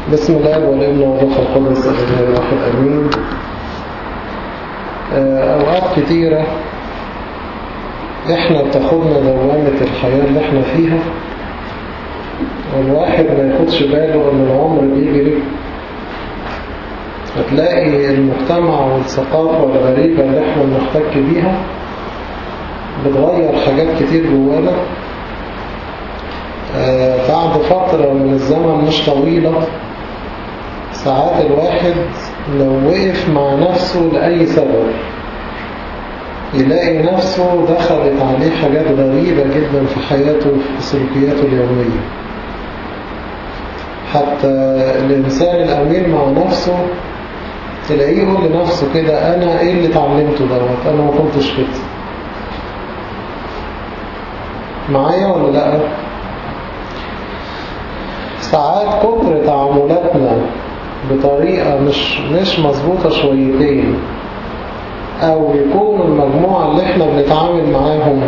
بسم الله والابن والروح القدس الإله الواحد أمين أوقات كتيرة إحنا بتاخدنا دوامة الحياة اللي إحنا فيها والواحد ما ياخدش باله إن العمر بيجري فتلاقي المجتمع والثقافة الغريبة اللي إحنا بنحتك بيها بتغير حاجات كتير جوانا بعد فترة من الزمن مش طويلة ساعات الواحد لو وقف مع نفسه لأي سبب يلاقي نفسه دخلت عليه حاجات غريبة جدا في حياته وفي سلوكياته اليومية حتى الإنسان الأمين مع نفسه تلاقيه يقول لنفسه كده أنا إيه اللي اتعلمته دوت أنا ما كنتش كده معايا ولا لأ ساعات كتر تعاملاتنا بطريقة مش مش مظبوطة شويتين أو يكون المجموعة اللي احنا بنتعامل معاهم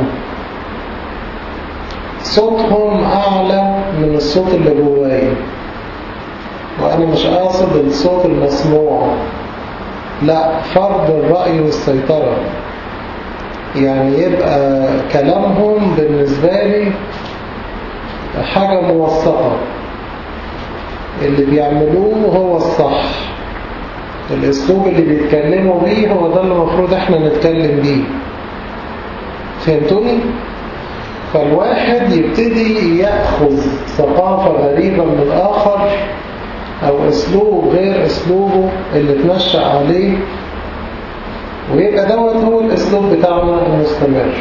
صوتهم أعلى من الصوت اللي جوايا وأنا مش قاصد الصوت المسموع لا فرض الرأي والسيطرة يعني يبقى كلامهم بالنسبة لي حاجة موثقة اللي بيعملوه هو الصح الاسلوب اللي بيتكلموا بيه هو ده اللي المفروض احنا نتكلم بيه فهمتوني؟ فالواحد يبتدي يأخذ ثقافة غريبة من الآخر أو أسلوب غير أسلوبه اللي تنشأ عليه ويبقى دوت هو الأسلوب بتاعنا المستمر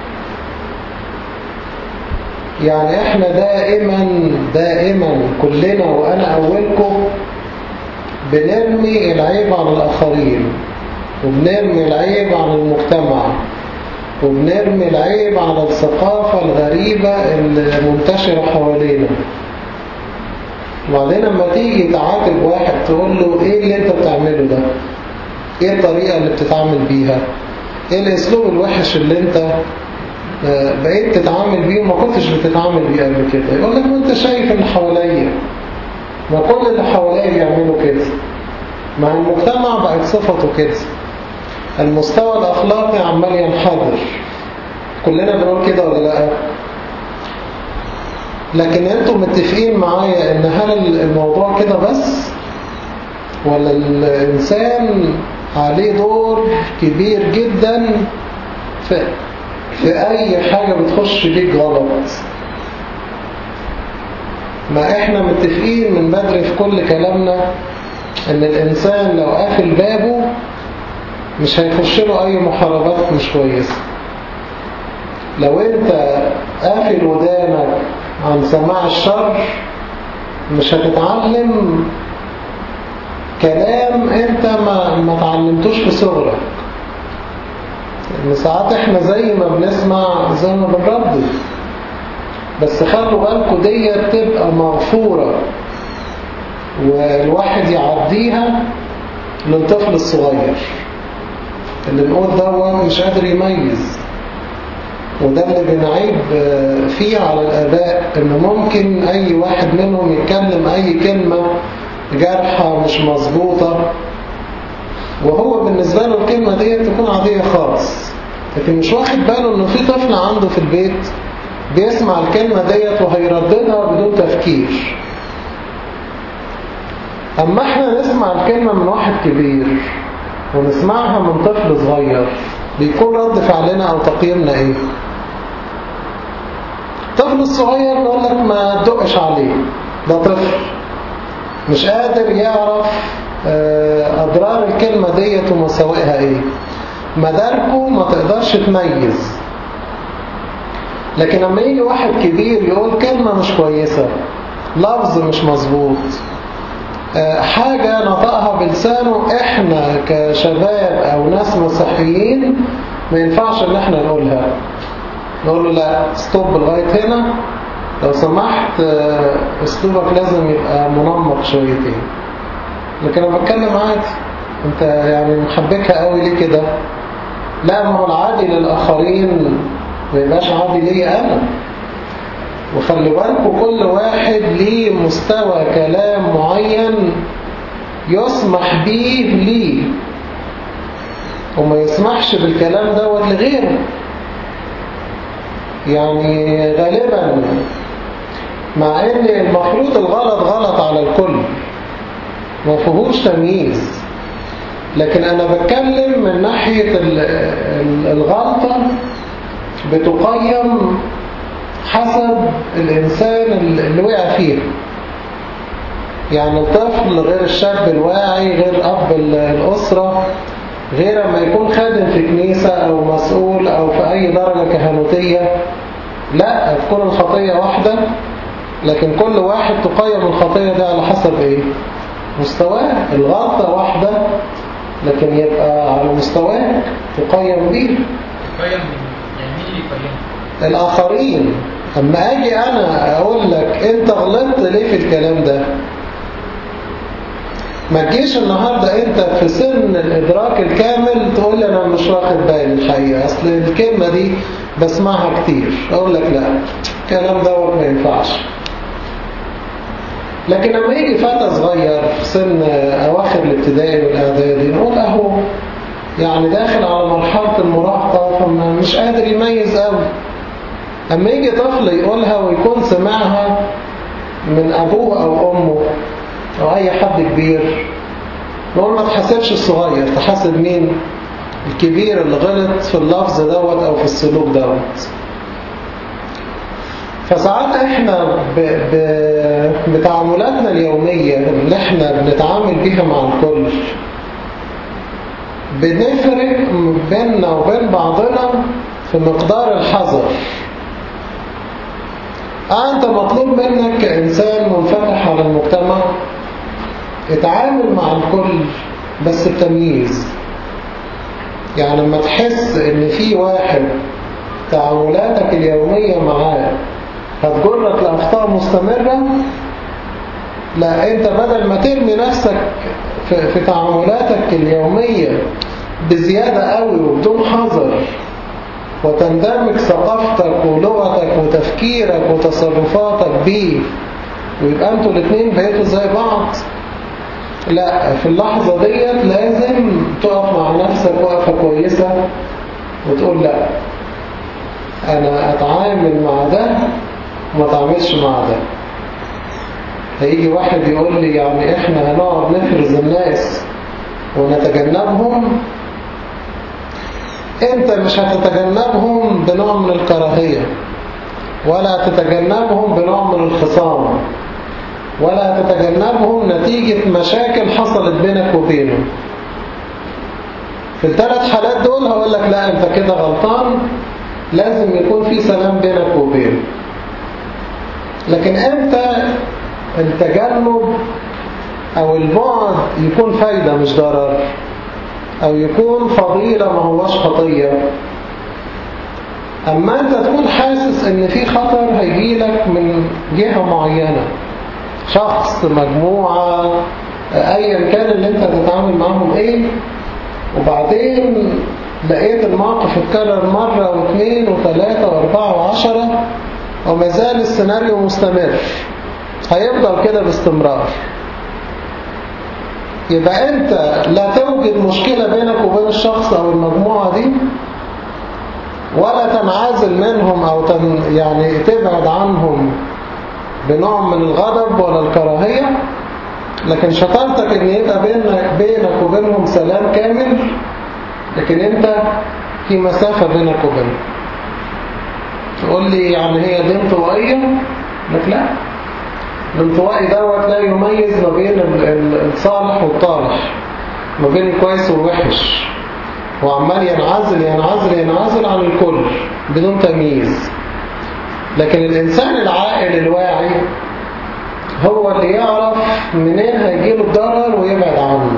يعني احنا دائما دائما كلنا وانا اولكم بنرمي العيب على الاخرين وبنرمي العيب على المجتمع وبنرمي العيب على الثقافة الغريبة اللي منتشرة حوالينا وبعدين لما تيجي تعاتب واحد تقول له ايه اللي انت بتعمله ده ايه الطريقة اللي بتتعامل بيها ايه الاسلوب الوحش اللي انت بقيت تتعامل بيه وما كنتش بتتعامل بيه قبل كده يقول لك ما انت شايف اللي حواليا ما كل اللي حواليا بيعملوا كده مع المجتمع بقت صفته كده المستوى الأخلاقي عمال ينحدر كلنا بنقول كده ولا لا لكن انتم متفقين معايا ان هل الموضوع كده بس ولا الإنسان عليه دور كبير جدا في في أي حاجة بتخش بيك غلط ما احنا متفقين من بدري في كل كلامنا ان الانسان لو قافل بابه مش هيخش له اي محاربات مش كويسة لو انت قافل ودانك عن سماع الشر مش هتتعلم كلام انت ما, ما تعلمتوش في صغرك ان ساعات احنا زي ما بنسمع زي ما بنردد بس خلوا بالكم دي تبقى مغفورة والواحد يعديها للطفل الصغير اللي نقول ده مش قادر يميز وده اللي بنعيب فيه على الآباء إن ممكن أي واحد منهم يتكلم أي كلمة جارحة مش مظبوطة وهو بالنسبة له الكلمة دي تكون عادية خالص لكن مش واخد باله انه في طفل عنده في البيت بيسمع الكلمة ديت وهيرددها بدون تفكير اما احنا نسمع الكلمة من واحد كبير ونسمعها من طفل صغير بيكون رد فعلنا او تقييمنا ايه الطفل الصغير نقول لك ما تدقش عليه ده طفل مش قادر يعرف أضرار الكلمة ديت ومساوئها إيه مداركه ما تقدرش تميز لكن لما يجي واحد كبير يقول كلمة مش كويسة لفظ مش مظبوط حاجة نطقها بلسانه احنا كشباب او ناس مسيحيين ما ينفعش ان احنا نقولها نقول له لا ستوب لغاية هنا لو سمحت اسلوبك لازم يبقى منمق شويتين لكن انا بتكلم عادي انت يعني محبكها قوي ليه كده لا ما هو العادي للاخرين ما يبقاش عادي ليا انا وخلي بالكم كل واحد ليه مستوى كلام معين يسمح به ليه وما يسمحش بالكلام دوت لغيره يعني غالبا مع ان المفروض الغلط غلط على الكل ما فيهوش تمييز لكن انا بتكلم من ناحية الغلطة بتقيم حسب الانسان اللي وقع فيها يعني الطفل غير الشاب الواعي غير اب الاسرة غير ما يكون خادم في كنيسة او مسؤول او في اي درجة كهنوتية لا تكون الخطية واحدة لكن كل واحد تقيم الخطية دي على حسب ايه مستواه الغلطة واحدة لكن يبقى على مستواك تقيم بيه تقيم يعني مين اللي يقيم الآخرين أما أجي أنا أقول لك أنت غلطت ليه في الكلام ده ما تجيش النهاردة أنت في سن الإدراك الكامل تقول لي أنا مش واخد بالي الحقيقة أصل الكلمة دي بسمعها كتير أقول لك لا الكلام دوت ما ينفعش لكن لما يجي فتى صغير في سن أواخر الابتدائي والإعدادي نقول أهو يعني داخل على مرحلة المراهقة فمش قادر يميز قوي أما يجي طفل يقولها ويكون سمعها من أبوه أو أمه أو أي حد كبير نقول ما تحاسبش الصغير تحاسب مين الكبير اللي غلط في اللفظ دوت أو في السلوك دوت فساعات احنا ب... ب... بتعاملاتنا اليومية اللي احنا بنتعامل بيها مع الكل بنفرق بيننا وبين بعضنا في مقدار الحذر أنت مطلوب منك كإنسان منفتح على المجتمع اتعامل مع الكل بس بتمييز يعني لما تحس ان في واحد تعاملاتك اليومية معاه هتجرك لأخطاء مستمرة لا انت بدل ما ترمي نفسك في, في تعاملاتك اليومية بزيادة قوي وبدون حذر وتندمج ثقافتك ولغتك وتفكيرك وتصرفاتك بيه ويبقى انتوا الاثنين بقيتوا زي بعض لا في اللحظة ديت لازم تقف مع نفسك وقفة كويسة وتقول لا انا اتعامل مع ده وما اتعاملش مع ده هيجي واحد يقول لي يعني احنا هنقعد نفرز الناس ونتجنبهم انت مش هتتجنبهم بنوع من الكراهية ولا تتجنبهم بنوع من الخصام ولا تتجنبهم نتيجة مشاكل حصلت بينك وبينه في الثلاث حالات دول هقول لك لا انت كده غلطان لازم يكون في سلام بينك وبينه لكن امتى التجنب او البعد يكون فايدة مش ضرر او يكون فضيلة ما هوش خطية اما انت تكون حاسس ان في خطر هيجيلك من جهة معينة شخص مجموعة ايا كان اللي انت تتعامل معهم ايه وبعدين لقيت الموقف اتكرر مرة واثنين وثلاثة واربعة وعشرة وما زال السيناريو مستمر هيفضل كده باستمرار يبقى انت لا توجد مشكلة بينك وبين الشخص او المجموعة دي ولا تنعزل منهم او تن يعني تبعد عنهم بنوع من الغضب ولا الكراهية لكن شطارتك ان يبقى بينك, بينك وبينهم سلام كامل لكن انت في مسافة بينك وبينهم تقول لي يعني هي دي انطوائية لك لا الانطوائي دوت لا يميز ما بين الصالح والطالح ما بين الكويس والوحش وعمال ينعزل ينعزل ينعزل عن الكل بدون تمييز لكن الإنسان العاقل الواعي هو اللي يعرف منين هيجيله الضرر ويبعد عنه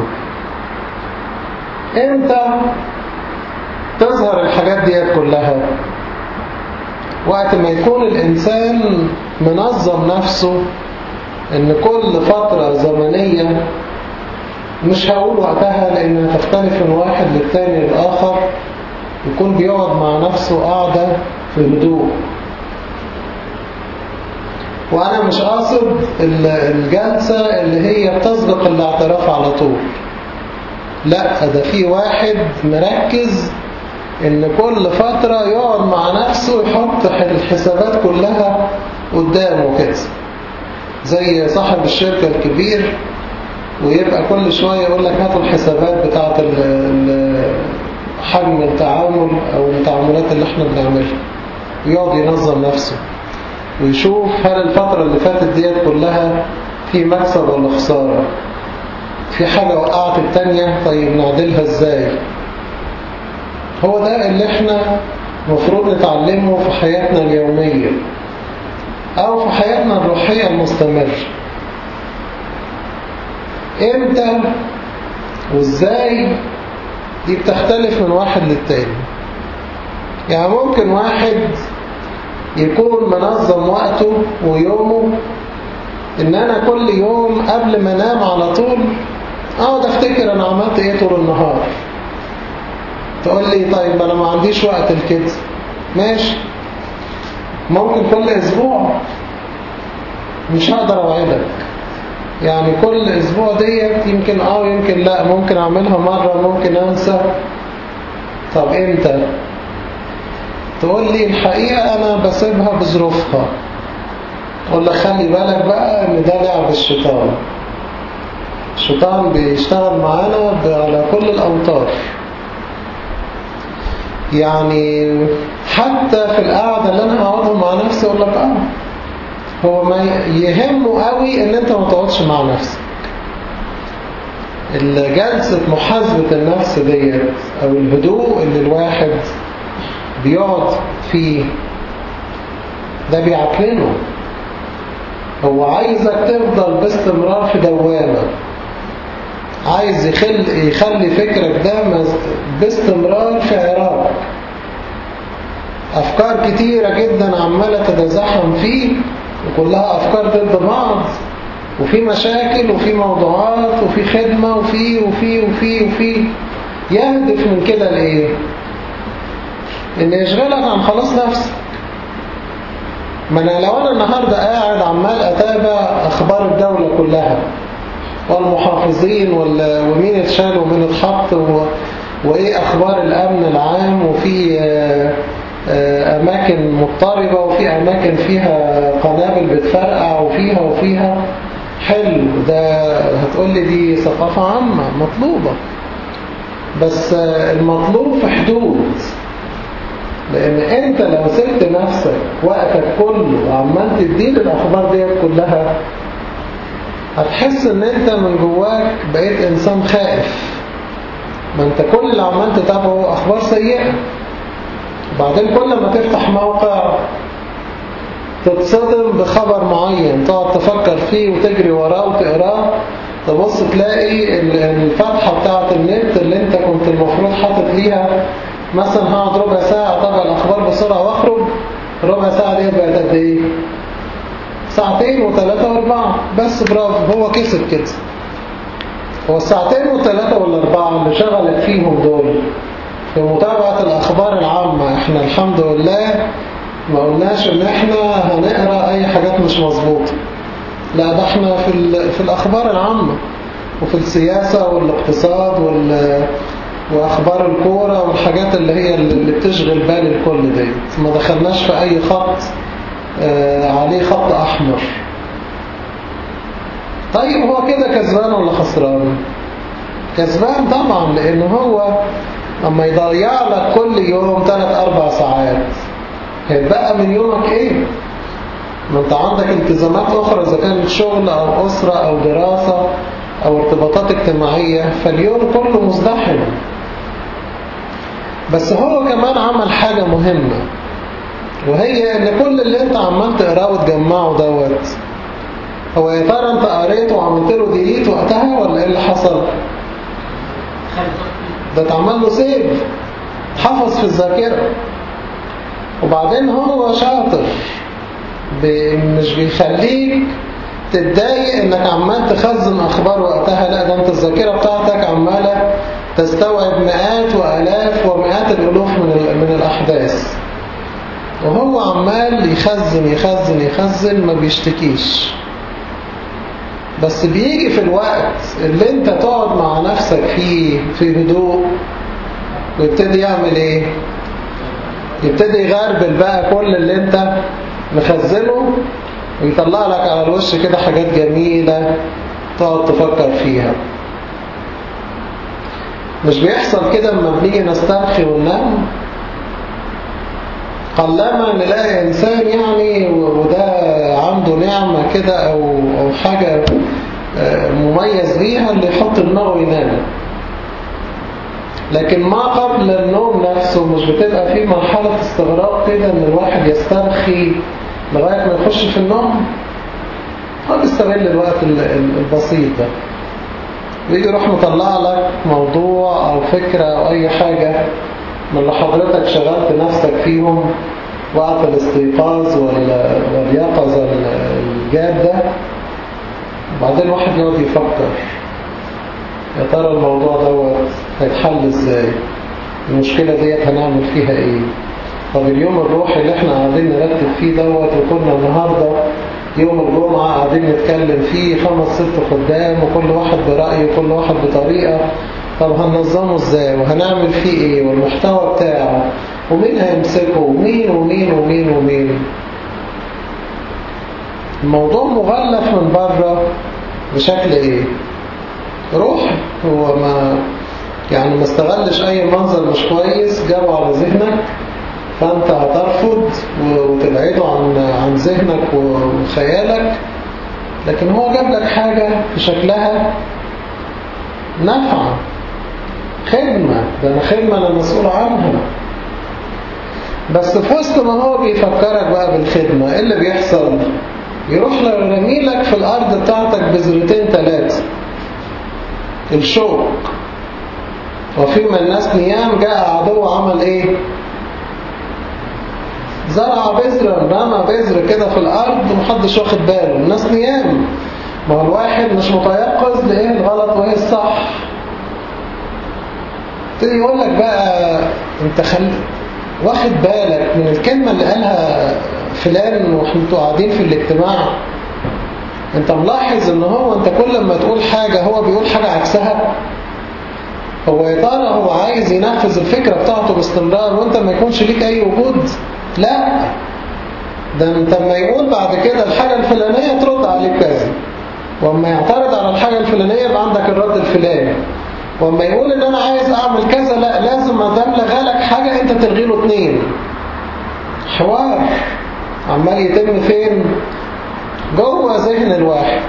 امتى تظهر الحاجات ديت كلها وقت ما يكون الإنسان منظم نفسه ان كل فترة زمنية مش هقول وقتها لانها تختلف من واحد للتاني للآخر يكون بيقعد مع نفسه قاعدة في هدوء وأنا مش قاصد ال- الجلسة اللي هي بتسبق الاعتراف على طول لا ده في واحد مركز ان كل فترة يقعد مع نفسه يحط الحسابات كلها قدامه كده زي صاحب الشركة الكبير ويبقى كل شوية يقول لك هاتوا الحسابات بتاعة ال- ال- حجم التعامل أو التعاملات اللي احنا بنعملها ويقعد ينظم نفسه ويشوف هل الفترة اللي فاتت ديت كلها في مكسب ولا خسارة في حاجة وقعت التانية طيب نعدلها ازاي هو ده اللي احنا مفروض نتعلمه في حياتنا اليومية أو في حياتنا الروحية المستمرة امتى وازاي دي بتختلف من واحد للتاني يعني ممكن واحد يكون منظم وقته ويومه ان انا كل يوم قبل ما انام على طول اقعد افتكر انا عملت ايه طول النهار تقول لي طيب انا ما عنديش وقت لكده ماشي ممكن كل اسبوع مش هقدر اوعدك يعني كل اسبوع ديت يمكن اه يمكن لا ممكن اعملها مرة ممكن انسى طب امتى تقول لي الحقيقة انا بسيبها بظروفها اقول لك خلي بالك بقى ان ده لعب الشيطان الشيطان بيشتغل معانا على كل الاوتار يعني حتى في القعدة اللي انا هقعدها مع نفسي اقول لك اه هو ما يهمه قوي ان انت ما تقعدش مع نفسك الجلسة محاسبة النفس ديت او الهدوء اللي الواحد بيقعد فيه ده بيعقلنه هو عايزك تفضل باستمرار في دوامة عايز يخل يخلي فكرك ده باستمرار في عراق أفكار كتيرة جدا عمالة تتزحم فيه وكلها أفكار ضد بعض وفي مشاكل وفي موضوعات وفي خدمة وفي وفي وفي وفي يهدف من كده لإيه؟ إن يشغلك عن خلاص نفسك ما أنا لو أنا النهاردة قاعد عمال أتابع أخبار الدولة كلها والمحافظين ومين اتشال ومين اتحط وإيه أخبار الأمن العام وفي أماكن مضطربة وفي أماكن فيها قنابل بتفرقع وفيها وفيها حلو ده هتقول لي دي ثقافة عامة مطلوبة بس المطلوب في حدود لأن أنت لو سبت نفسك وقتك كله وعمال تدين الأخبار دي كلها هتحس ان انت من جواك بقيت انسان خائف ما انت كل اللي عمال تتابعه اخبار سيئة وبعدين كل ما تفتح موقع تتصدم بخبر معين تقعد تفكر فيه وتجري وراه وتقراه تبص تلاقي الفتحة بتاعة النت اللي انت كنت المفروض حاطط ليها مثلا هقعد ربع ساعة اتابع الاخبار بسرعة واخرج ربع ساعة دي بقت قد ايه ساعتين وثلاثة واربعة بس برافو هو كسب كده هو الساعتين والثلاثة والاربعة اللي شغلت فيهم دول في متابعة الأخبار العامة احنا الحمد لله ما قلناش ان احنا هنقرأ اي حاجات مش مظبوطة لا ده احنا في, في الأخبار العامة وفي السياسة والاقتصاد وال وأخبار الكورة والحاجات اللي هي اللي بتشغل بال الكل ديت ما دخلناش في أي خط آه عليه خط أحمر طيب هو كده كسبان ولا خسران كسبان طبعا لأنه هو اما يضيع لك كل يوم 3-4 ساعات هيبقى من يومك ايه ما انت عندك التزامات اخرى اذا كانت شغل او اسرة او دراسة او ارتباطات اجتماعية فاليوم كله مزدحم بس هو كمان عمل حاجة مهمة وهي ان كل اللي انت عمال تقراه وتجمعه دوت هو يا ترى انت قريته وعملت له ديليت وقتها ولا ايه اللي حصل ده اتعمل له سيف حفظ في الذاكرة وبعدين هو شاطر مش بيخليك تتضايق انك عمال تخزن اخبار وقتها لا ده انت الذاكرة بتاعتك عمالة تستوعب مئات والاف ومئات الالوف من, من الاحداث وهو عمال يخزن يخزن يخزن ما بيشتكيش بس بيجي في الوقت اللي انت تقعد مع نفسك فيه في هدوء ويبتدي يعمل ايه يبتدي يغربل بقى كل اللي انت مخزنه ويطلع لك على الوش كده حاجات جميلة تقعد تفكر فيها مش بيحصل كده لما بنيجي نسترخي وننام قلما نلاقي إنسان يعني وده عنده نعمة كده أو, أو حاجة مميز بيها اللي يحط دماغه ينام لكن ما قبل النوم نفسه مش بتبقى فيه مرحلة استغراب كده ان الواحد يسترخي لغاية ما يخش في النوم هو بيستغل الوقت البسيط ده ويجي يروح مطلع لك موضوع او فكرة او اي حاجة من اللي حضرتك شغلت نفسك فيهم وقت الاستيقاظ واليقظة الجادة وبعدين الواحد يقعد يفكر يا ترى الموضوع دوت هيتحل ازاي المشكلة ديت هنعمل فيها ايه طب اليوم الروحي اللي احنا قاعدين نرتب فيه دوت وكنا النهاردة يوم الجمعة قاعدين نتكلم فيه خمس ست خدام وكل واحد برأيه وكل واحد بطريقة طب هننظمه ازاي وهنعمل فيه ايه والمحتوى بتاعه ومين هيمسكه ومين ومين ومين ومين الموضوع مغلف من بره بشكل ايه روح هو ما يعني ما استغلش اي منظر مش كويس جابه على ذهنك فانت هترفض وتبعده عن عن ذهنك وخيالك لكن هو جاب لك حاجة في شكلها نفع خدمة ده أنا خدمة أنا مسؤول عنها بس في وسط ما هو بيفكرك بقى بالخدمة إيه اللي بيحصل يروح رميلك في الأرض بتاعتك بذرتين ثلاثة الشوك وفي من الناس نيام جاء عدو عمل ايه زرع بذرة رمى بذر كده في الأرض ومحدش واخد باله الناس نيام ما هو الواحد مش متيقظ لإيه الغلط وإيه الصح تيجي يقول لك بقى انت خل... واخد بالك من الكلمة اللي قالها فلان وانتوا قاعدين في الاجتماع انت ملاحظ ان هو انت كل ما تقول حاجة هو بيقول حاجة عكسها هو يا ترى هو عايز ينفذ الفكرة بتاعته باستمرار وانت ما يكونش ليك اي وجود لا ده انت ما يقول بعد كده الحاجة الفلانية ترد عليك كذا واما يعترض على الحاجة الفلانية يبقى عندك الرد الفلاني واما يقول ان انا عايز اعمل كذا لا لازم ما دام لغالك حاجة انت تلغي له اتنين حوار عمال يتم فين جوه ذهن الواحد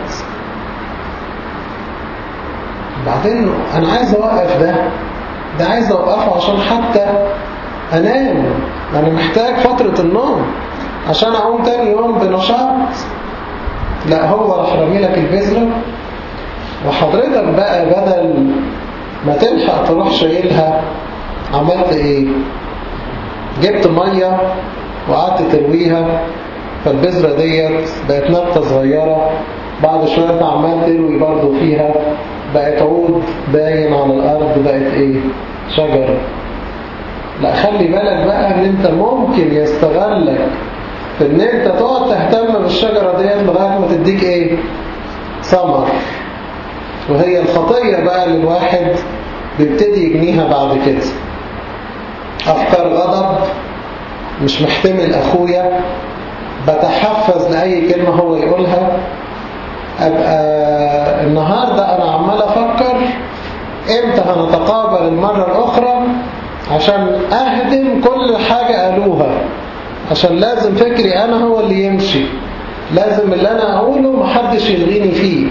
بعدين انا عايز اوقف ده ده عايز اوقفه عشان حتى انام انا محتاج فترة النوم عشان اقوم تاني يوم بنشاط لا هو راح رمي لك البذرة وحضرتك بقى بدل ما تلحق تروح شايلها عملت ايه جبت مية وقعدت ترويها فالبذرة ديت بقت نبتة صغيرة بعد شوية عمال تروي برضو فيها بقت عود باين على الأرض بقت ايه شجرة لا خلي بالك بقى ان انت ممكن يستغلك في ان انت تقعد تهتم بالشجرة ديت لغاية ما تديك ايه ثمر وهي الخطية بقى اللي الواحد بيبتدي يجنيها بعد كده أفكار غضب مش محتمل أخويا بتحفز لأي كلمة هو يقولها أبقى النهاردة أنا عمال أفكر إمتى هنتقابل المرة الأخرى عشان أهدم كل حاجة قالوها عشان لازم فكري أنا هو اللي يمشي لازم اللي أنا أقوله محدش يلغيني فيه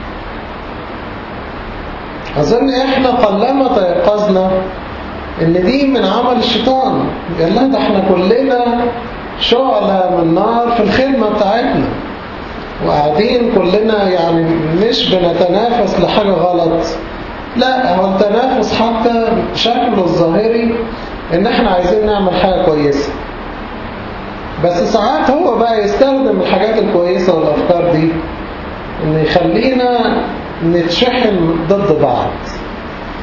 أظن إحنا قلما تيقظنا إن دي من عمل الشيطان قال لا ده إحنا كلنا شعلة من نار في الخدمة بتاعتنا وقاعدين كلنا يعني مش بنتنافس لحاجة غلط لا هو التنافس حتى شكله الظاهري إن إحنا عايزين نعمل حاجة كويسة بس ساعات هو بقى يستخدم الحاجات الكويسة والأفكار دي إن يخلينا نتشحن ضد بعض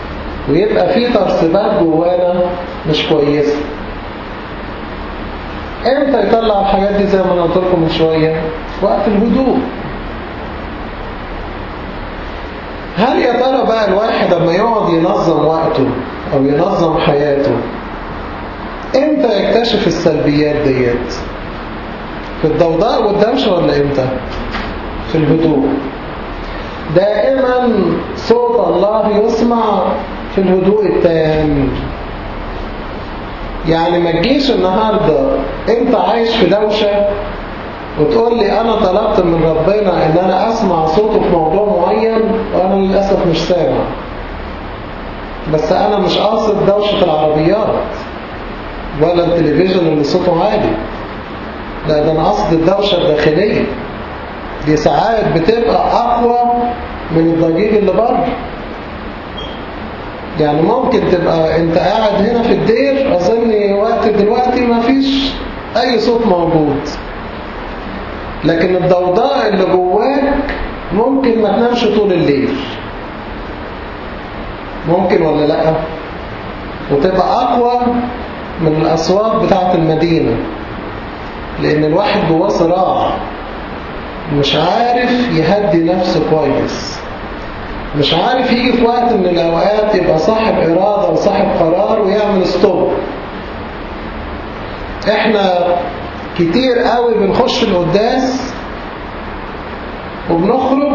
ويبقى في ترسبات جوانا مش كويسة امتى يطلع الحاجات دي زي ما انا قلت لكم من شويه وقت الهدوء هل يا ترى بقى الواحد لما يقعد ينظم وقته او ينظم حياته امتى يكتشف السلبيات ديت في الضوضاء والدوشه ولا امتى في الهدوء دائما صوت الله يسمع في الهدوء التام يعني ما تجيش النهاردة انت عايش في دوشة وتقول لي انا طلبت من ربنا ان انا اسمع صوته في موضوع معين وانا للأسف مش سامع بس انا مش قاصد دوشة العربيات ولا التلفزيون اللي صوته عالي لا ده انا قاصد الدوشة الداخلية دي ساعات بتبقى اقوى من الضجيج اللي بره يعني ممكن تبقى انت قاعد هنا في الدير اظن وقت دلوقتي ما فيش اي صوت موجود لكن الضوضاء اللي جواك ممكن ما تنامش طول الليل ممكن ولا لا وتبقى اقوى من الاصوات بتاعت المدينة لان الواحد جواه صراع مش عارف يهدي نفسه كويس مش عارف يجي في وقت من الأوقات يبقى صاحب إرادة وصاحب قرار ويعمل ستوب احنا كتير قوي بنخش القداس وبنخرج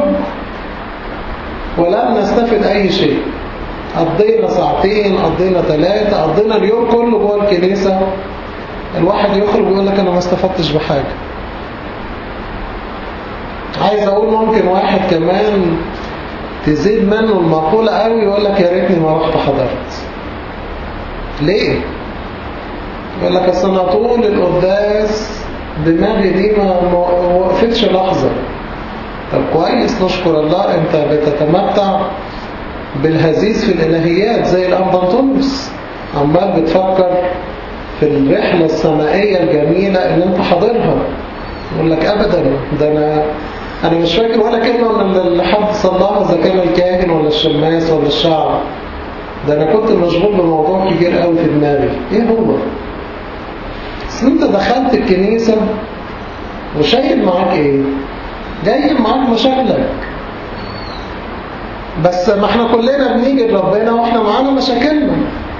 ولم نستفد أي شيء قضينا ساعتين قضينا ثلاثة قضينا اليوم كله جوه الكنيسة الواحد يخرج ويقول لك أنا ما استفدتش بحاجة عايز أقول ممكن واحد كمان تزيد منه المقولة قوي يقول لك يا ريتني ما رحت حضرت ليه؟ يقول لك أصل أنا طول القداس دماغي دي ما وقفتش لحظة طب كويس نشكر الله أنت بتتمتع بالهزيز في الإلهيات زي الأنبنطونس عمال بتفكر في الرحلة السمائية الجميلة اللي أنت حاضرها يقول لك أبدا ده أنا أنا مش فاكر ولا كلمة من اللي حد صلاها إذا كان الكاهن ولا الشماس ولا الشعب ده أنا كنت مشغول بموضوع كبير قوي في دماغي إيه هو؟ بس أنت دخلت الكنيسة وشايل معاك إيه؟ جاي معاك مشاكلك بس ما احنا كلنا بنيجي لربنا واحنا معانا مشاكلنا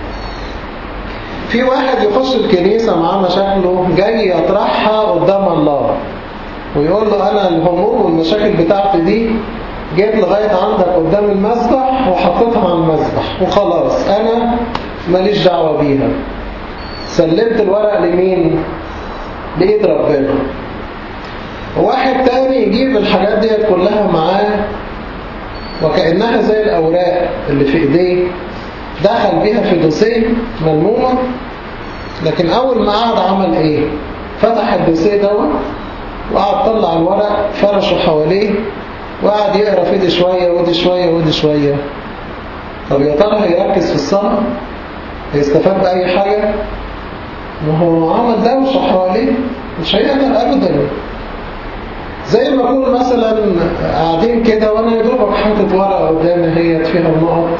في واحد يخش الكنيسة معاه مشاكله جاي يطرحها قدام الله ويقول له أنا الهموم والمشاكل بتاعتي دي جيت لغاية عندك قدام المسبح وحطيتها على المسبح وخلاص أنا ماليش دعوة بيها سلمت الورق لمين؟ لإيد ربنا واحد تاني يجيب الحاجات دي كلها معاه وكأنها زي الأوراق اللي في إيديه دخل بيها في دوسيه ملمومة لكن أول ما قعد عمل إيه؟ فتح الدوسيه دوت وقعد طلع الورق فرشه حواليه وقعد يقرا في دي شوية ودي شوية ودي شوية طب يا ترى هيركز في الصلاة هيستفاد بأي حاجة ما هو عمل دوشة حواليه مش هيقدر أبدا زي ما أقول مثلا قاعدين كده وأنا يدوبك حاطط ورقة قدامي هي فيها النقط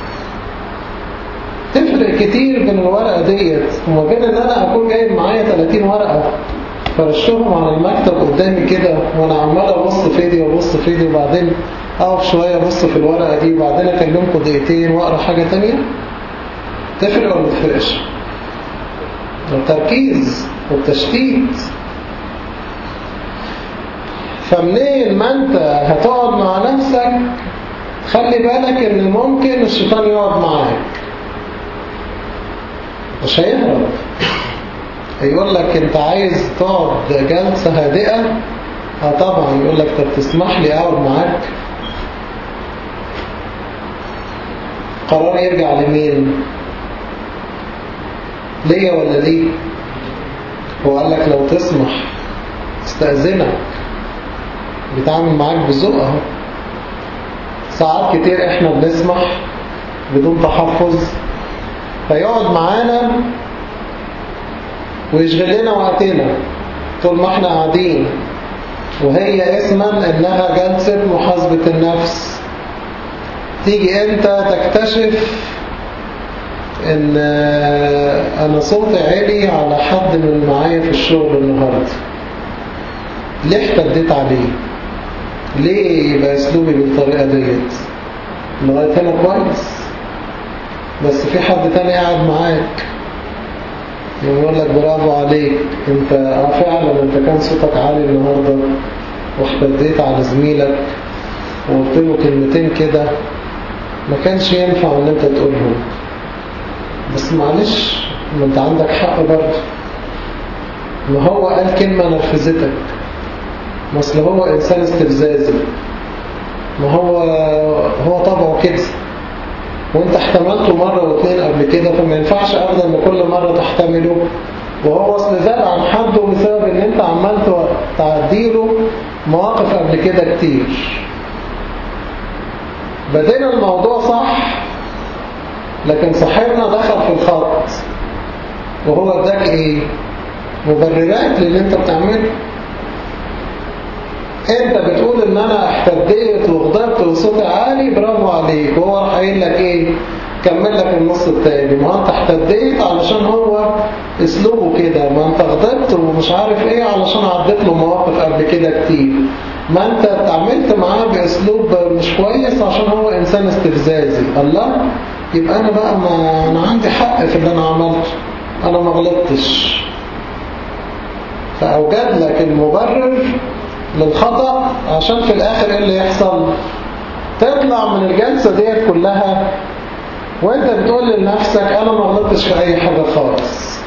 تفرق كتير بين الورقة ديت وما بين ان انا اكون جايب معايا 30 ورقة فرشتهم على المكتب قدامي كده وانا عمال ابص في ايدي وابص في ايدي وبعدين اقف شوية ابص في الورقة دي وبعدين اكلمكم دقيقتين واقرا حاجة تانية تفرق ولا تفرقش التركيز والتشتيت فمنين ما انت هتقعد مع نفسك خلي بالك ان ممكن الشيطان يقعد معاك مش هيهرب هيقول لك انت عايز تقعد جلسة هادئة اه طبعا يقول لك طب تسمح لي اقعد معاك قرار يرجع لمين ليا ولا ليه هو قال لك لو تسمح استأذنك بيتعامل معاك بذوق اهو ساعات كتير احنا بنسمح بدون تحفظ فيقعد معانا ويشغل لنا وقتنا طول ما احنا قاعدين وهي اسما انها جلسة محاسبة النفس تيجي انت تكتشف ان آه، انا صوتي عالي على حد من معايا في الشغل النهارده ليه احتديت عليه ليه يبقى اسلوبي بالطريقه ديت لغايه هنا كويس بس في حد تاني قاعد معاك يقول لك برافو عليك انت اه فعلا انت كان صوتك عالي النهارده واحتديت على زميلك وقلت له كلمتين كده ما كانش ينفع ان انت تقولهم بس معلش ما انت عندك حق برضه ما هو قال كلمة نرفزتك ما اصل هو انسان استفزازي ما هو هو طبعه كده وانت احتملته مرة واثنين قبل كده فما ينفعش ابدا ان كل مرة تحتمله وهو اصل زاد عن حده بسبب ان انت عمال تعديله مواقف قبل كده كتير بدينا الموضوع صح لكن صاحبنا دخل في الخط وهو اداك ايه مبررات للي انت بتعمله انت بتقول ان انا احتديت وغضبت وصوتي عالي برافو عليك وهو راح قايل لك ايه كمل لك النص التاني ما انت احتديت علشان هو اسلوبه كده ما انت غضبت ومش عارف ايه علشان عديت له مواقف قبل كده كتير ما انت اتعاملت معاه باسلوب مش كويس عشان هو انسان استفزازي الله يبقى انا بقى ما انا عندي حق في اللي انا عملته انا ما غلطتش فاوجد لك المبرر للخطأ عشان في الاخر ايه اللي يحصل تطلع من الجلسة ديت كلها وانت بتقول لنفسك انا ما غلطتش في اي حاجة خالص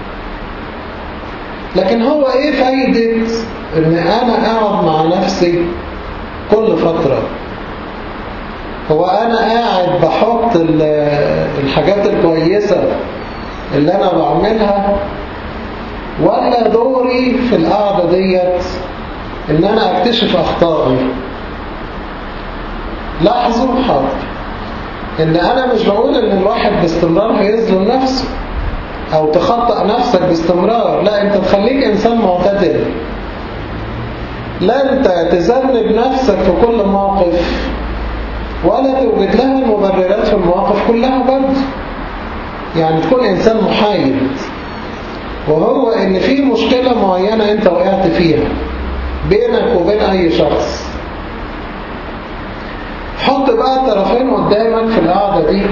لكن هو ايه فايدة ان انا اقعد مع نفسي كل فترة هو انا قاعد بحط الحاجات الكويسة اللي انا بعملها ولا دوري في القعدة ديت ان انا اكتشف اخطائي لاحظوا حاضر ان انا مش بقول ان الواحد باستمرار هيظلم نفسه او تخطأ نفسك باستمرار لا انت تخليك انسان معتدل لا انت تذنب نفسك في كل موقف ولا توجد لها المبررات في المواقف كلها برضه يعني تكون انسان محايد وهو ان في مشكلة معينة انت وقعت فيها بينك وبين اي شخص حط بقى الطرفين قدامك في القعدة دي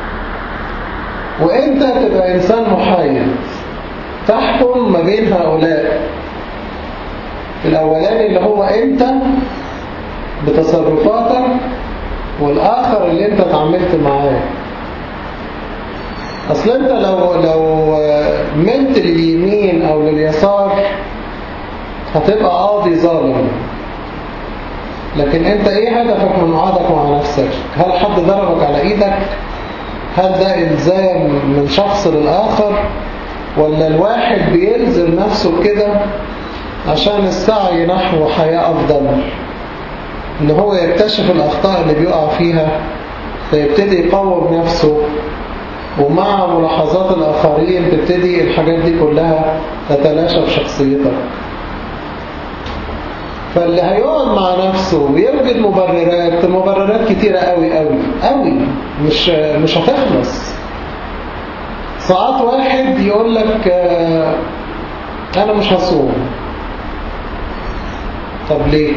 وانت تبقى انسان محايد تحكم ما بين هؤلاء الاولاني اللي هو انت بتصرفاتك والاخر اللي انت اتعاملت معاه اصل انت لو لو ملت لليمين او لليسار هتبقى قاضي ظالم لكن انت ايه هدفك من قعدك مع نفسك هل حد ضربك على ايدك هل ده الزام من شخص للاخر ولا الواحد بيلزم نفسه كده عشان السعي نحو حياة افضل ان هو يكتشف الاخطاء اللي بيقع فيها فيبتدي يقوم نفسه ومع ملاحظات الاخرين تبتدي الحاجات دي كلها تتلاشى في شخصيتك فاللي هيقعد مع نفسه ويوجد مبررات مبررات كتيرة قوي قوي قوي مش مش هتخلص ساعات واحد يقول لك انا مش هصوم طب ليه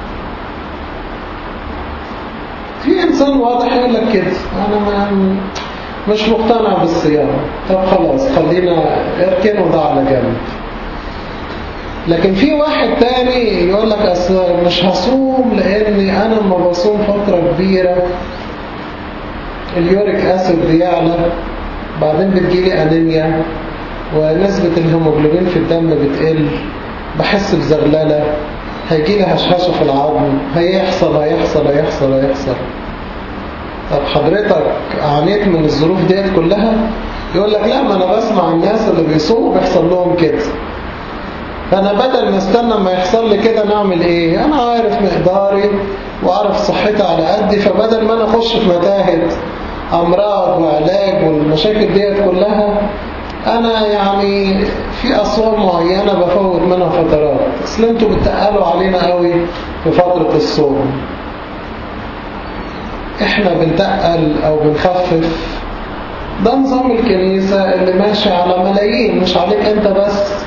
في انسان واضح يقول لك كده انا ما مش مقتنع بالصيام طب خلاص خلينا اركن وده على جنب لكن في واحد تاني يقول لك أصل مش هصوم لأني أنا لما بصوم فترة كبيرة اليوريك أسيد بيعلى بعدين بتجيلي أنيميا ونسبة الهيموجلوبين في الدم بتقل بحس بزغللة هيجيلي هشهشة في العظم هيحصل هيحصل هيحصل هيحصل طب حضرتك عانيت من الظروف ديت كلها يقول لك لا ما أنا بسمع الناس اللي بيصوموا بيحصل لهم كده فأنا بدل ما استنى ما يحصل لي كده نعمل إيه أنا عارف مقداري وعارف صحتي على قدي فبدل ما أنا أخش في متاهة أمراض وعلاج والمشاكل ديت كلها أنا يعني في أصوات معينة بفوت منها فترات أصل أنتوا بتقالوا علينا قوي في فترة الصوم إحنا بنتقل أو بنخفف ده نظام الكنيسة اللي ماشي على ملايين مش عليك انت بس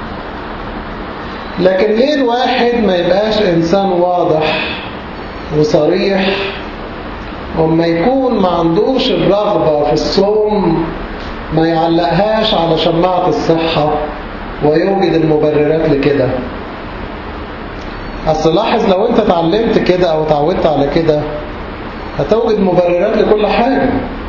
لكن ليه الواحد ما يبقاش انسان واضح وصريح وما يكون ما عندوش الرغبة في الصوم ما يعلقهاش على شماعة الصحة ويوجد المبررات لكده أصل لاحظ لو أنت اتعلمت كده أو اتعودت على كده هتوجد مبررات لكل حاجة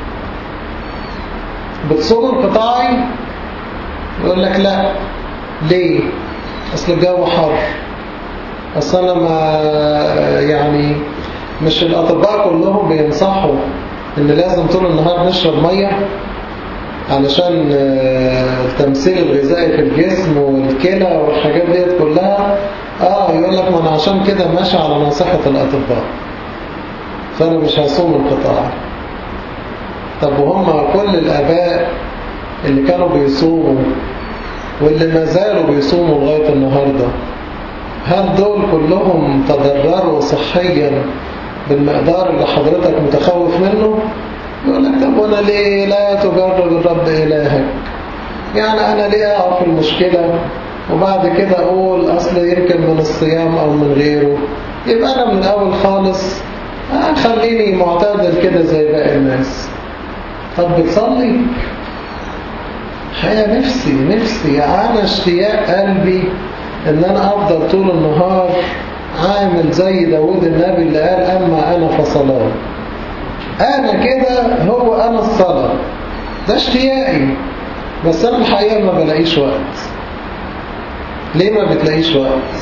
بتصوم انقطاعي يقول لك لا ليه أصل الجو حر أصل أنا ما يعني مش الأطباء كلهم بينصحوا إن لازم طول النهار نشرب مية علشان التمثيل الغذائي في الجسم والكلى والحاجات ديت كلها اه يقول لك ما انا عشان كده ماشي على نصيحة الأطباء فأنا مش هصوم انقطاع طب وهم كل الآباء اللي كانوا بيصوموا واللي ما زالوا بيصوموا لغاية النهاردة هل دول كلهم تضرروا صحيا بالمقدار اللي حضرتك متخوف منه يقول لك طب وانا ليه لا تجرب الرب إلهك يعني أنا ليه أقع في المشكلة وبعد كده أقول أصل يمكن من الصيام أو من غيره يبقى أنا من الأول خالص خليني معتدل كده زي باقي الناس طب بتصلي حقيقة نفسي نفسي أنا اشتياق قلبي إن أنا أفضل طول النهار عامل زي داود النبي اللي قال أما أنا فصلان أنا كده هو أنا الصلاة ده اشتياقي بس أنا الحقيقة ما بلاقيش وقت ليه ما بتلاقيش وقت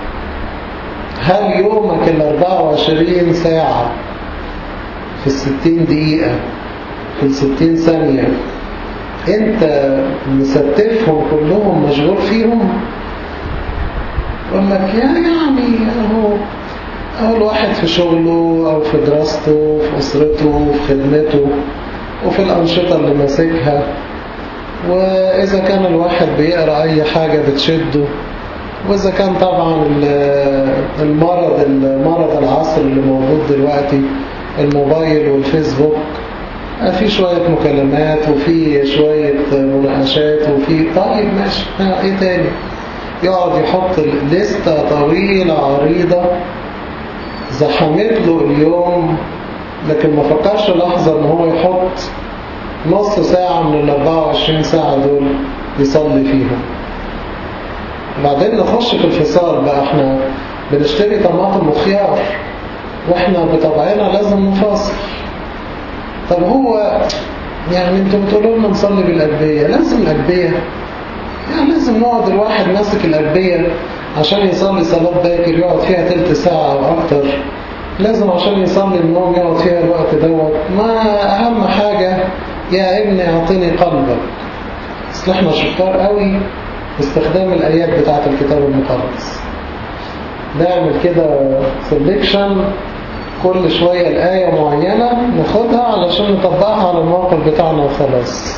هل يومك ال 24 ساعة في الستين دقيقة في الستين ثانية انت مستفهم كلهم مشغول فيهم يقول لك يا يعني اهو اهو الواحد في شغله او في دراسته في اسرته في خدمته وفي الانشطة اللي ماسكها واذا كان الواحد بيقرأ اي حاجة بتشده وإذا كان طبعا المرض المرض العصر اللي موجود دلوقتي الموبايل والفيسبوك في شوية مكالمات وفي شوية مناقشات وفي طيب ماشي ايه تاني يقعد يحط لستة طويلة عريضة زحمت له اليوم لكن ما فكرش لحظة ان هو يحط نص ساعة من ال 24 ساعة دول يصلي فيهم بعدين نخش في الفصال بقى احنا بنشتري طماطم وخيار واحنا بطبعنا لازم نفاصل طب هو يعني انتوا بتقولوا لنا نصلي بالأدبية لازم الأدبية يعني لازم نقعد الواحد ماسك الأدبية عشان يصلي صلاة باكر يقعد فيها تلت ساعة أو أكتر لازم عشان يصلي النوم يقعد فيها الوقت دوت ما أهم حاجة يا ابني أعطيني قلبك اصل احنا شطار قوي باستخدام الآيات بتاعة الكتاب المقدس نعمل كده سلكشن كل شوية الآية معينة ناخدها علشان نطبقها على الموقف بتاعنا وخلاص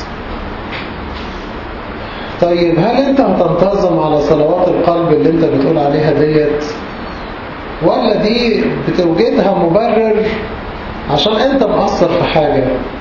طيب هل انت هتنتظم على صلوات القلب اللي انت بتقول عليها ديت ولا دي بتوجدها مبرر عشان انت مقصر في حاجة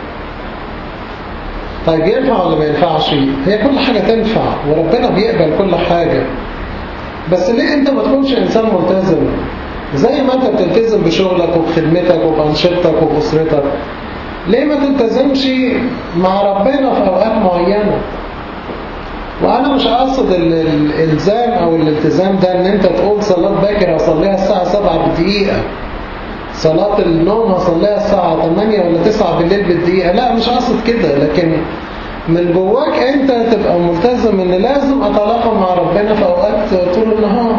طيب ينفع ولا ما ينفعش هي كل حاجة تنفع وربنا بيقبل كل حاجة بس ليه انت ما تكونش انسان ملتزم زي ما انت بتلتزم بشغلك وبخدمتك وبأنشطتك وبأسرتك ليه ما تلتزمش مع ربنا في أوقات معينة وأنا مش قاصد الإلزام أو الالتزام ده إن أنت تقول صلاة باكر هصليها الساعة 7 بدقيقة صلاة النوم هصليها الساعة 8 ولا 9 بالليل بالدقيقة لا مش قاصد كده لكن من جواك أنت تبقى ملتزم إن لازم أتلاقى مع ربنا في أوقات طول النهار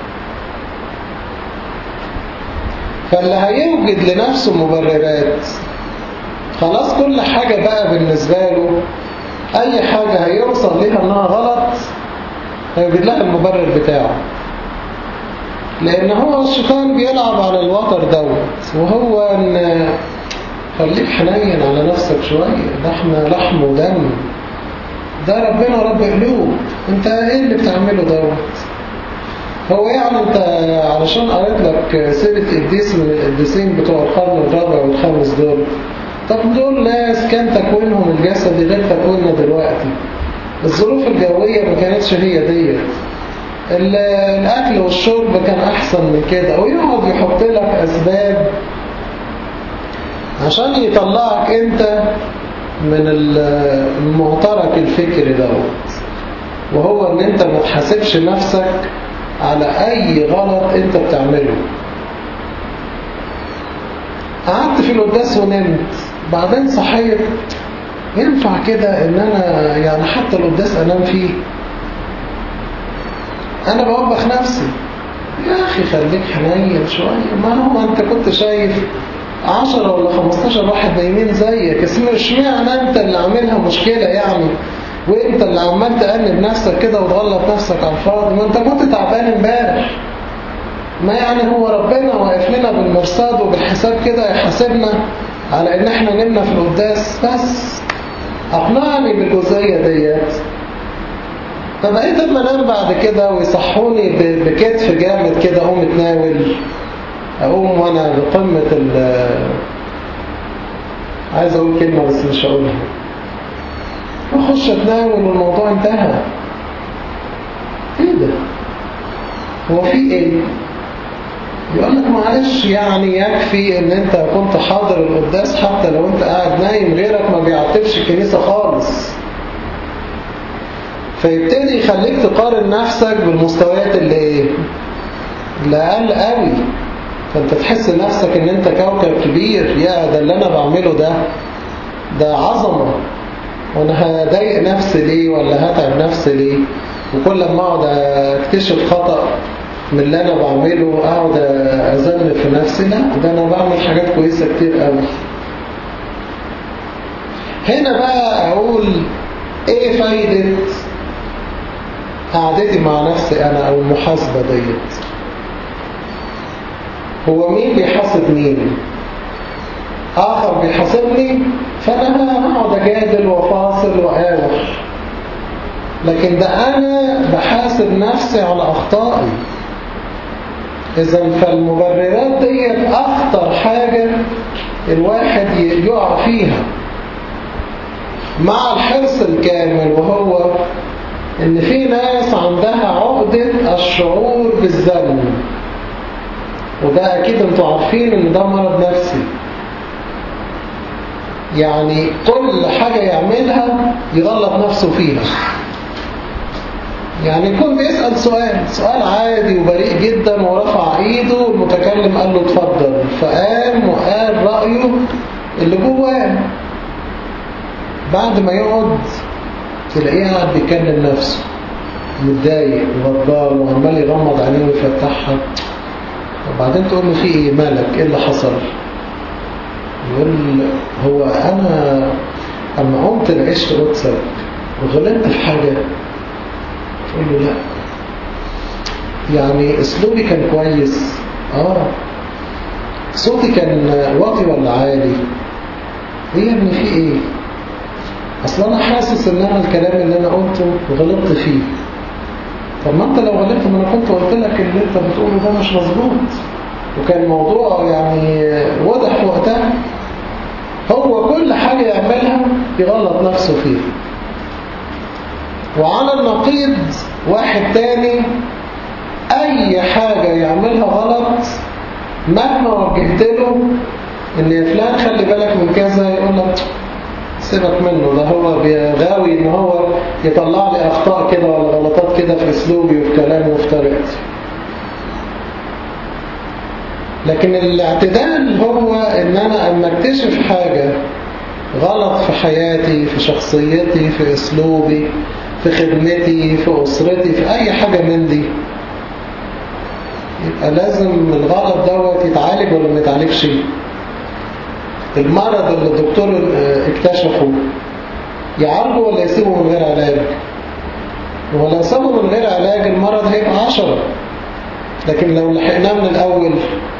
فاللي هيوجد لنفسه مبررات خلاص كل حاجة بقى بالنسبة له أي حاجة هيوصل لها أنها غلط هيوجد لها المبرر بتاعه لأن هو الشيطان بيلعب على الوتر دوت وهو أن خليك حنين على نفسك شوية ده احنا لحم ودم ده ربنا رب قلوب انت ايه اللي بتعمله دوت هو يعني انت علشان قريت لك سيرة قديس من القديسين بتوع القرن الرابع والخامس دول طب دول ناس كان تكوينهم الجسدي غير تكويننا دلوقتي الظروف الجوية ما كانتش هي ديت الأكل والشرب كان أحسن من كده ويقعد يحط لك أسباب عشان يطلعك أنت من المعترك الفكري دوت وهو ان انت ما تحاسبش نفسك على اي غلط انت بتعمله قعدت في القداس ونمت بعدين صحيت ينفع كده ان انا يعني حتى القداس انام فيه انا بوبخ نفسي يا اخي خليك حنين شوية ما هو انت كنت شايف عشرة ولا خمستاشر واحد نايمين زيك اشمعنى انت اللي عاملها مشكلة يعني وانت اللي عمال تأنب نفسك كده وتغلط نفسك على الفاضي ما انت كنت تعبان امبارح ما يعني هو ربنا واقف لنا بالمرصاد وبالحساب كده يحاسبنا على ان احنا نمنا في القداس بس اقنعني بالجزئية ديت فبقيت اما انام بعد كده ويصحوني بكتف جامد كده اقوم اتناول اقوم وانا بقمة ال عايز اقول كلمة بس مش هقولها اخش اتناول والموضوع انتهى ايه ده هو في ايه يقول لك معلش يعني يكفي ان انت كنت حاضر القداس حتى لو انت قاعد نايم غيرك ما بيعتبش الكنيسة خالص فيبتدي يخليك تقارن نفسك بالمستويات اللي ايه اللي اقل قوي فانت تحس نفسك ان انت كوكب كبير يا ده اللي انا بعمله ده ده عظمة وانا هضايق نفسي ليه ولا هتعب نفسي ليه وكل ما اقعد اكتشف خطأ من اللي انا بعمله اقعد اذنب في نفسي لا ده انا بعمل حاجات كويسة كتير قوي هنا بقى اقول ايه فايدة قعدتي مع نفسي انا او المحاسبة ديت هو مين بيحاسب مين آخر بيحاسبني فأنا هقعد أجادل وفاصل وآوح لكن ده أنا بحاسب نفسي على أخطائي إذا فالمبررات دي أخطر حاجة الواحد يقع فيها مع الحرص الكامل وهو إن في ناس عندها عقدة الشعور بالذنب وده أكيد أنتوا عارفين إن ده مرض نفسي يعني كل حاجة يعملها يغلط نفسه فيها يعني يكون بيسأل سؤال سؤال عادي وبريء جدا ورفع ايده والمتكلم قال له اتفضل فقام وقال رأيه اللي جواه بعد ما يقعد تلاقيه قاعد بيكلم نفسه متضايق وغضبان وعمال يغمض عينيه ويفتحها وبعدين تقول له في ايه مالك ايه اللي حصل يقول هو انا اما قمت لعشت قدسك وغلطت في حاجة تقول له لا يعني اسلوبي كان كويس اه صوتي كان واطي ولا عالي ايه يا ابني في ايه اصل انا حاسس ان انا الكلام اللي انا قلته غلطت فيه طب ما انت لو غلطت ما انا كنت قلت لك اللي انت بتقوله ده مش مظبوط وكان الموضوع يعني واضح وقتها هو كل حاجة يعملها يغلط نفسه فيها وعلى النقيض واحد تاني اي حاجة يعملها غلط مهما وجهت له ان يا فلان خلي بالك من كذا يقول لك سيبك منه ده هو غاوي ان هو يطلع لي اخطاء كده ولا غلطات كده في اسلوبي وفي كلامي وفي طريقتي لكن الاعتدال هو ان انا اما اكتشف حاجة غلط في حياتي في شخصيتي في اسلوبي في خدمتي في اسرتي في اي حاجة من دي يبقى لازم الغلط دوت يتعالج ولا ما يتعالجش المرض اللي الدكتور اكتشفه يعالجه ولا يسيبه من غير علاج ولو سابه من غير علاج المرض هيبقى عشرة لكن لو لحقناه من الأول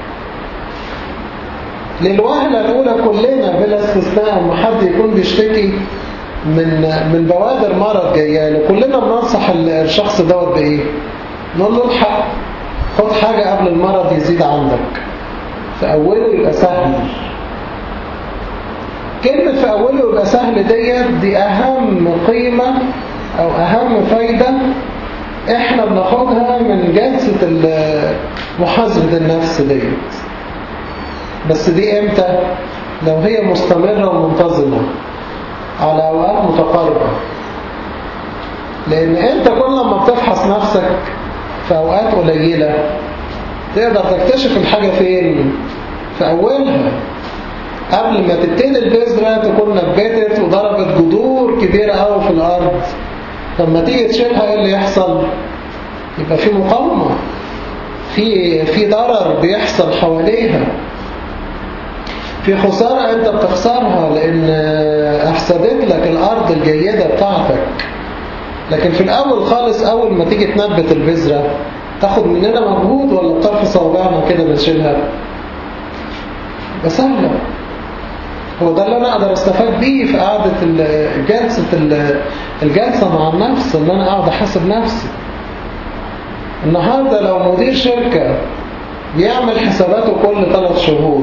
للوهلة الأولى كلنا بلا استثناء ما حد يكون بيشتكي من من بوادر مرض جايه له كلنا بننصح الشخص دوت بإيه؟ نقول له الحق خد حاجة قبل المرض يزيد عندك في أوله يبقى سهل كلمة في أوله يبقى سهل ديت دي أهم قيمة أو أهم فايدة إحنا بناخدها من جلسة ال- محاسبة النفس ديت بس دي إمتى؟ لو هي مستمرة ومنتظمة على أوقات متقاربة لأن أنت كل ما بتفحص نفسك في أوقات قليلة تقدر تكتشف الحاجة فين؟ في أولها قبل ما تبتدي البذرة تكون نبتت وضربت جذور كبيرة قوي في الأرض لما تيجي تشيلها ايه اللي يحصل؟ يبقى في مقاومة في في ضرر بيحصل حواليها في خسارة انت بتخسرها لان افسدت لك الارض الجيدة بتاعتك لكن في الاول خالص اول ما تيجي تنبت البذرة تاخد مننا مجهود ولا بطرف صوابعنا كده بنشيلها بس سهلة هو ده اللي انا اقدر استفاد بيه في قعدة ال- جلسة ال- الجلسة مع النفس ان انا اقعد احاسب نفسي النهاردة لو مدير شركة بيعمل حساباته كل ثلاث شهور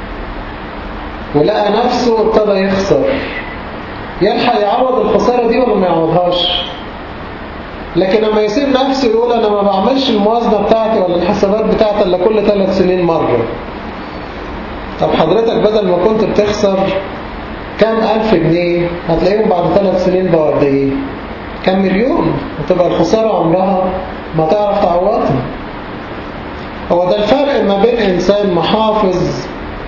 ولقى نفسه ابتدى يخسر يلحق يعوض الخسارة دي ولا ما يعوضهاش لكن لما يسيب نفسه يقول انا ما بعملش الموازنة بتاعتي ولا الحسابات بتاعتي الا كل ثلاث سنين مرة طب حضرتك بدل ما كنت بتخسر كام ألف جنيه هتلاقيهم بعد ثلاث سنين بقوا قد إيه؟ كام مليون وتبقى الخسارة عمرها ما تعرف تعوضها هو ده الفرق ما بين إنسان محافظ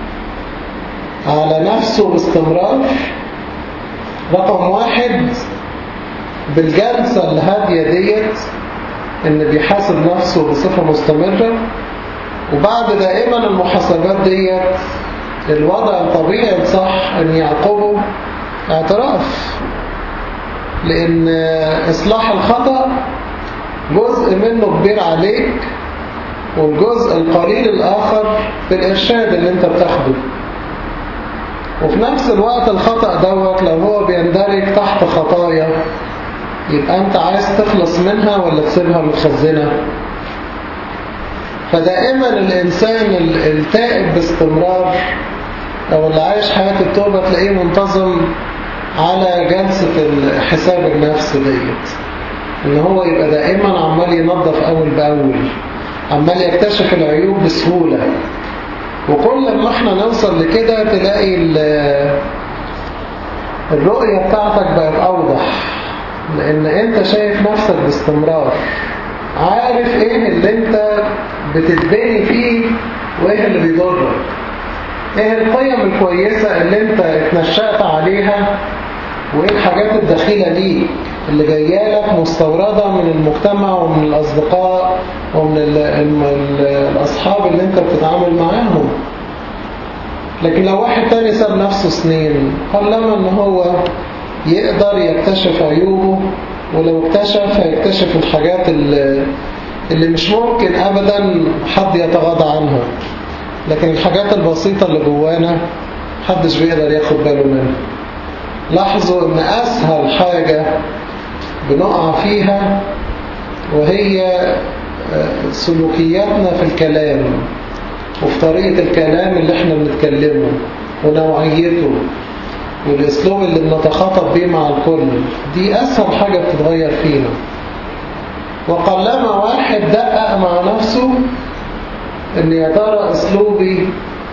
على نفسه باستمرار رقم واحد بالجلسة الهادية ديت إن بيحاسب نفسه بصفة مستمرة وبعد دائما المحاسبات ديت الوضع الطبيعي الصح ان يعقبه اعتراف لان اصلاح الخطأ جزء منه كبير عليك والجزء القليل الاخر في الارشاد اللي انت بتاخده وفي نفس الوقت الخطأ دوت لو هو بيندرج تحت خطايا يبقى انت عايز تخلص منها ولا تسيبها متخزنه فدائما الإنسان التائب باستمرار أو اللي عايش حياة التوبة تلاقيه منتظم على جلسة حساب النفس ديت إن هو يبقى دائما عمال ينظف أول بأول عمال يكتشف العيوب بسهولة وكل ما احنا نوصل لكده تلاقي الرؤية بتاعتك بقت أوضح لأن أنت شايف نفسك باستمرار عارف ايه اللي انت بتتبني فيه وايه اللي بيضرك ايه القيم الكويسة اللي انت اتنشأت عليها وايه الحاجات الدخيلة ليك اللي جايه لك مستوردة من المجتمع ومن الأصدقاء ومن ال ال ال الأصحاب اللي انت بتتعامل معاهم لكن لو واحد تاني ساب نفسه سنين قلما ان هو يقدر يكتشف عيوبه ولو اكتشف هيكتشف الحاجات اللي, اللي مش ممكن أبدا حد يتغاضى عنها لكن الحاجات البسيطة اللي جوانا محدش بيقدر ياخد باله منها لاحظوا ان أسهل حاجة بنقع فيها وهي سلوكياتنا في الكلام وفي طريقة الكلام اللي احنا بنتكلمه ونوعيته والاسلوب اللي بنتخاطب بيه مع الكل دي اسهل حاجة بتتغير فينا وقلما واحد دقق مع نفسه ان يا ترى اسلوبي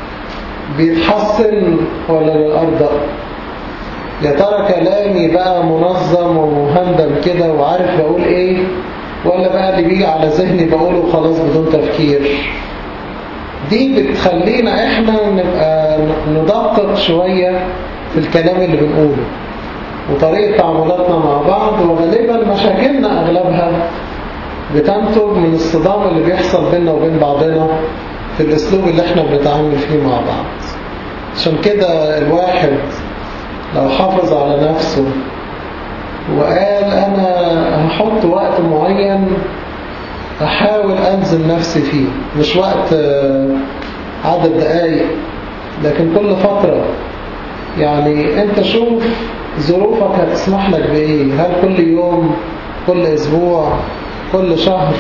بيتحسن ولا للأرض يا ترى كلامي بقى منظم ومهندم كده وعارف بقول ايه ولا بقى اللي بيجي على ذهني بقوله خلاص بدون تفكير دي بتخلينا احنا نبقى ندقق شوية في الكلام اللي بنقوله وطريقة تعاملاتنا مع بعض وغالبا مشاكلنا أغلبها بتنتج من الصدام اللي بيحصل بيننا وبين بعضنا في الأسلوب اللي احنا بنتعامل فيه مع بعض عشان كده الواحد لو حافظ على نفسه وقال أنا هحط وقت معين أحاول أنزل نفسي فيه مش وقت عدد دقايق لكن كل فترة يعني انت شوف ظروفك هتسمح لك بايه هل كل يوم كل اسبوع كل شهر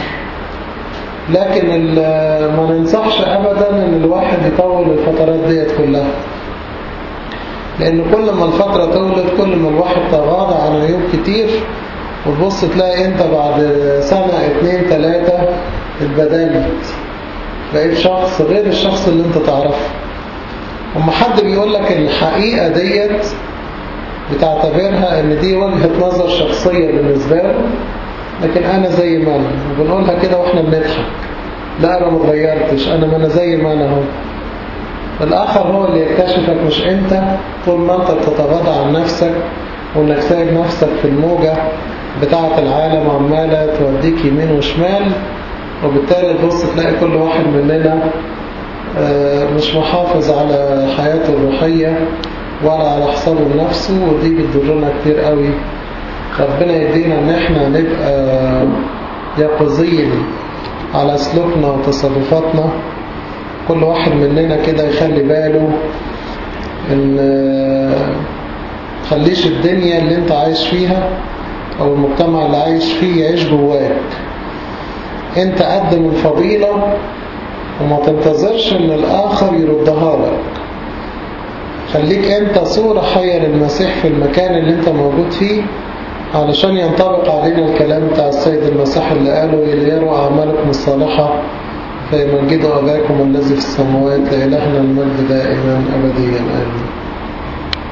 لكن ما ننصحش ابدا ان الواحد يطول الفترات ديت كلها لأن كل ما الفترة تولد كل ما الواحد تغاضى عن عيوب كتير وتبص تلاقي انت بعد سنة اتنين تلاتة اتبدلت بقيت شخص غير الشخص اللي انت تعرفه اما حد بيقول لك الحقيقة ديت بتعتبرها ان دي وجهة نظر شخصية بالنسبة له لكن انا زي ما انا وبنقولها كده واحنا بنضحك لا انا متغيرتش انا ما انا زي ما انا اهو الاخر هو اللي يكتشفك مش انت طول ما انت بتتغاضى عن نفسك وانك سايب نفسك في الموجة بتاعة العالم عمالة توديك يمين وشمال وبالتالي تبص تلاقي كل واحد مننا مش محافظ على حياته الروحية ولا على حسابه لنفسه ودي بتضرنا كتير قوي ربنا يدينا ان احنا نبقى يقظين على سلوكنا وتصرفاتنا كل واحد مننا كده يخلي باله ان خليش الدنيا اللي انت عايش فيها او المجتمع اللي عايش فيه يعيش جواك انت قدم الفضيلة وما تنتظرش ان الاخر يردها لك خليك انت صورة حية للمسيح في المكان اللي انت موجود فيه علشان ينطبق علينا الكلام بتاع السيد المسيح اللي قاله ليروا أعمالكم الصالحة فيمجدوا أباكم الذي في السماوات لإلهنا المجد دائما أبديا آمين